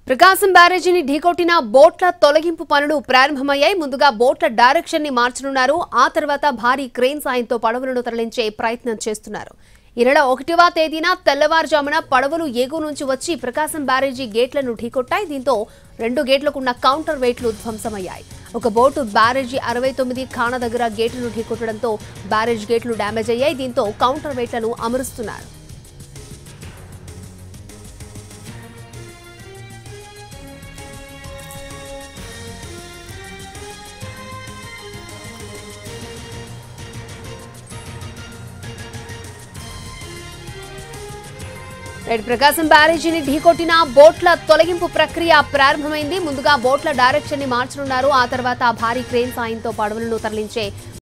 ప్రకాశం బ్యారేజీని ఢీకొట్టిన బోట్ల తొలగింపు పనులు ప్రారంభమయ్యాయి ముందుగా బోట్ల డైరెక్షన్ ని మార్చనున్నారు ఆ తర్వాత భారీ క్రేన్ సాయంతో పడవలను తరలించే ప్రయత్నం చేస్తున్నారు ఈ నెల ఒకటివ తేదీన తెల్లవారుజామున పడవలు ఏగు నుంచి వచ్చి ప్రకాశం బ్యారేజీ గేట్లను ఢీకొట్టాయి దీంతో రెండు గేట్లకున్న కౌంటర్ వెయిట్లు ధ్వంసమయ్యాయి ఒక బోటు బ్యారేజీ అరవై తొమ్మిది ఖాణ దగ్గర గేట్లను ఢీకొట్టడంతో బ్యారేజ్ గేట్లు డ్యామేజ్ అయ్యాయి దీంతో కౌంటర్ వెయిట్లను అమరుస్తున్నారు రైట్ ప్రకాశం బ్యారేజీని ఢీకొట్టిన బోట్ల తొలగింపు ప్రక్రియ ప్రారంభమైంది ముందుగా బోట్ల డైరెక్షన్ ని మార్చనున్నారు ఆ తర్వాత భారీ క్రేన్ సాయంతో పడవలను తరలించే